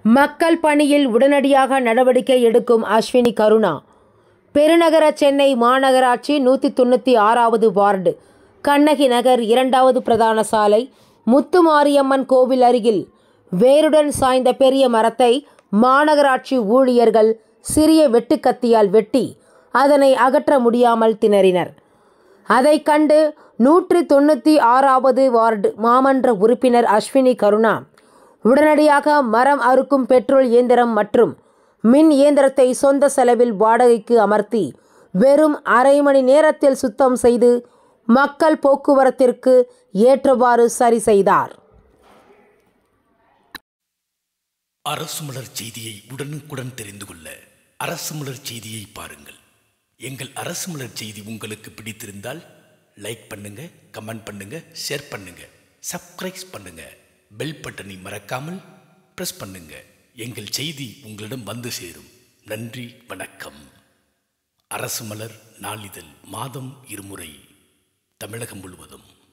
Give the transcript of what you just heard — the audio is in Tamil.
மக்கள் பணியில் உடனடியாக நடவடிக்கை எடுக்கும் அஸ்வினி கருணா பெருநகர சென்னை மாநகராட்சி நூற்றி தொண்ணூற்றி ஆறாவது வார்டு கண்ணகி நகர் இரண்டாவது பிரதான சாலை முத்துமாரியம்மன் கோவில் அருகில் வேருடன் சாய்ந்த பெரிய மரத்தை மாநகராட்சி ஊழியர்கள் சிறிய வெட்டுக்கத்தியால் வெட்டி அதனை அகற்ற முடியாமல் திணறினர் அதைக் கண்டு நூற்றி தொண்ணூற்றி ஆறாவது வார்டு மாமன்ற உறுப்பினர் அஸ்வினி கருணா உடனடியாக மரம் அறுக்கும் பெட்ரோல் இயந்திரம் மற்றும் மின் இயந்திரத்தை சொந்த செலவில் வாடகைக்கு அமர்த்தி வெறும் அரை மணி நேரத்தில் சுத்தம் செய்து மக்கள் போக்குவரத்திற்கு ஏற்றவாறு சரி செய்தார் அரசு மலர் செய்தியை உடனுக்குடன் தெரிந்து கொள்ள அரசு மலர் செய்தியை பாருங்கள் எங்கள் அரசு மலர் செய்தி உங்களுக்கு பிடித்திருந்தால் லைக் பண்ணுங்க கமெண்ட் பண்ணுங்க ஷேர் பண்ணுங்க சப்ஸ்கிரைப் பண்ணுங்க பெல் பட்டனை மறக்காமல் பிரஸ் பண்ணுங்க எங்கள் செய்தி உங்களிடம் வந்து சேரும் நன்றி வணக்கம் அரசு மலர் நாளிதழ் மாதம் இருமுறை தமிழகம் முழுவதும்